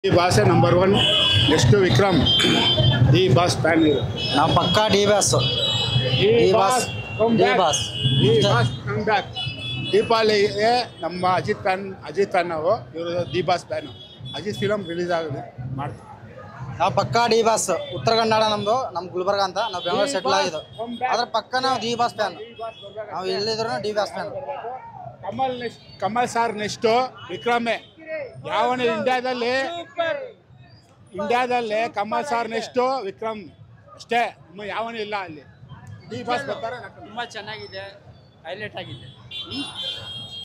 ಈ ಭಾಷೆ number one next Vikram ಈ ಬಾಸ್ ಫ್ಯಾನ್ ಇದು ನಾವು ಪಕ್ಕಾ ಡಿ ಬಾಸ್ ಈ ಬಾಸ್ ಡಿ ಬಾಸ್ ಈ ಬಾಸ್ ಕಮ್ ಬ್ಯಾಕ್ ದೀಪಾವಳಿಗೆ ನಮ್ಮ ಅಜಿತ್ ಫ್ಯಾನ್ ಅಜಿತ್ ಫ್ಯಾನ್ ನಾವು ಇವರು the boss fan Ajith film release ಆಗಿದೆ ಮಾಡ್ತೀವಿ ನಾವು ಪಕ್ಕಾ ಡಿ ಬಾಸ್ ಉತ್ತರ ಕನ್ನಡ ನಮ್ದು ನಮ್ ಗುಲ್ಬರ್ಗ ಅಂತ ನಾವು ಬೆಂಗಳೂರು ಸೆಟ್ಲ್ ಆಗಿದ್ದು ಅದ್ರ ಪಕ್ಕ ನಾವು ಡಿ ಬಾಸ್ ಫ್ಯಾನ್ ನಾವು ಎಲ್ಲಿದ್ರು D boss fan Kamal next Kamal sir next ವಿಕ್ರಮೇ ಯಾವನ ಇಂಡಿಯಾದಲ್ಲಿ ಇಂಡಿಯಾದಲ್ಲಿ ಕಮಲ್ ಸಾರ್ ನೆಕ್ಸ್ಟು ವಿಕ್ರಮ್ ಅಷ್ಟೇ ಇನ್ನು ಯಾವನೂ ಇಲ್ಲ ಅಲ್ಲಿ ಡಿ ಬಾಸ್ ಬರ್ತಾರೆ ತುಂಬ ಚೆನ್ನಾಗಿದೆ ಹೈಲೈಟ್ ಆಗಿದೆ